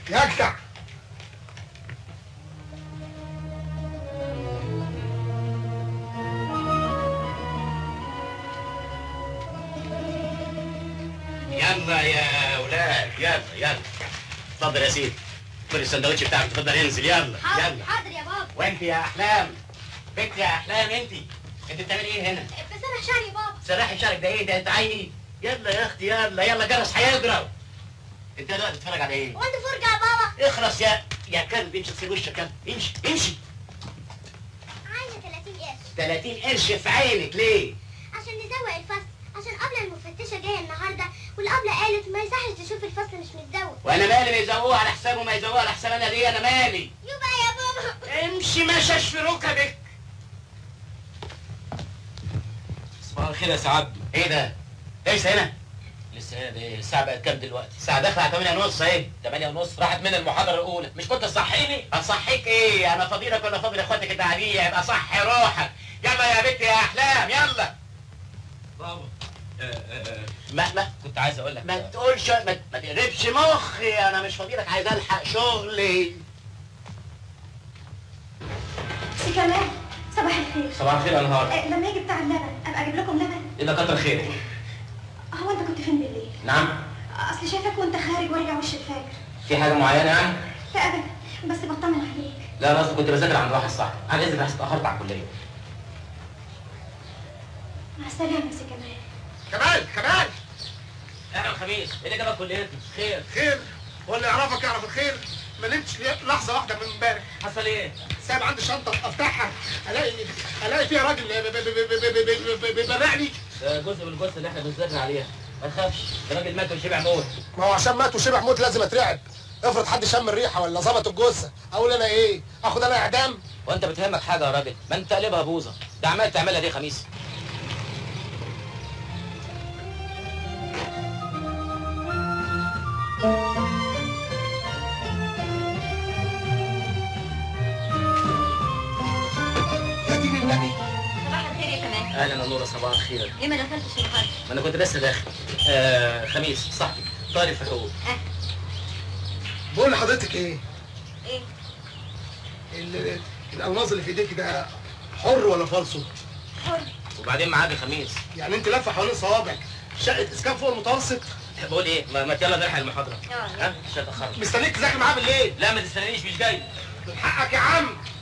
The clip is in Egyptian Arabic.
يجدع يلا يا اولاد يلا يلا اتفضل يا سيدي خد السندوتش بتاعك اتفضل انزل يلا حاضر يلا حاضر يا بابا وانت يا احلام بنت يا احلام انت انت بتعملي ايه هنا؟ بسرح شعري يا بابا سرحي شعرك ده ايه ده انت عيني يلا يا اختي يلا يلا جرس هيضرب انت دلوقتي بتتفرج على ايه؟ وانت فرجة يا بابا اخرس يا يا كلب امشي تغسل وشك كلب امشي امشي عايزة 30 قرش 30 قرش في عينك ليه؟ عشان نزوق الفصل عشان قبل المفتشة جاية النهاردة والقبلة قالت ما يصحش تشوف الفصل مش متزوق وانا مالي ما يزوقوه على حسابه ما يزوقوه على حساب انا ليه انا مالي يبقى يا بابا امشي مشاش في ركبك صباح الخير يا سعد ايه ده؟ لسه هنا؟ لسه هنا ده الساعة بقت كام دلوقتي؟ الساعة داخلة على 8 ونص اهي 8 ونص راحت من المحاضرة الأولى مش كنت تصحيني؟ اصحيك ايه؟ انا فضيلك ولا فضيل اخواتك الدعالية يبقى صحي روحك يلا يا بنت يا احلام يلا بابا آه، آه، آه، ما ما كنت عايز أقول لك ما تقولش ما, ما تقلبش مخي انا مش فضيلك عايز الحق شغلي سي كمال صباح الخير صباح الخير يا نهار آه، لما يجي بتاع اللبن ابقى اجيب لكم لبن إيه ده كتر خيرك هو انت كنت فين بالليل نعم اصل شايفك وانت خارج وارجع وش الفجر في حاجة معينة يعني؟ لا ابدا بس بطمن عليك لا أنا قصدي كنت بذاكر عند واحد صاحبي أنا إذن بس اتأخرت على الكلية مع السلامه سي كمال كمال كمال أهلا الخميس إيه اللي جابك كليتي؟ خير خير هو اللي يعرفك يعرف الخير ما نمتش ليه- لحظه واحده من امبارح حصل إيه؟ سايب عندي شنطه افتحها الاقي الاقي فيها راجل ب- ب- ب- ب- ب- ب- ب- بيبرقني ده جزء من الجثة اللي إحنا بنذاكر عليها ما تخافش ده راجل مات وشبع موت ما هو عشان مات وشبع موت لازم اترعب افرض حد شم الريحه ولا ظبط الجثه اقول انا ايه اخد انا اعدام وأنت بتهمك حاجة يا راجل ما أنت قلبها بوظة ده عمال تعملها دي خميس يا دين النبي صباح الخير يا كمال أهلا يا نورة صباح الخير ليه ما دخلتش النهارده ما انا كنت لسه داخل آه خميس صاحبي طارق فكهو بقول لحضرتك ايه ايه ال- الالماظ اللي في ايديك ده حر ولا فالصو حر وبعدين معاك خميس يعني انت لفه حوالين صوابعك شقه اسكان فوق المتوسط بقول ايه ما, ما يلا نلحق المحاضره اه ها مش هتاخرت مستنيك تذاكر معاه بالليل لا ما تستنانيش مش جاي من حقك يا عم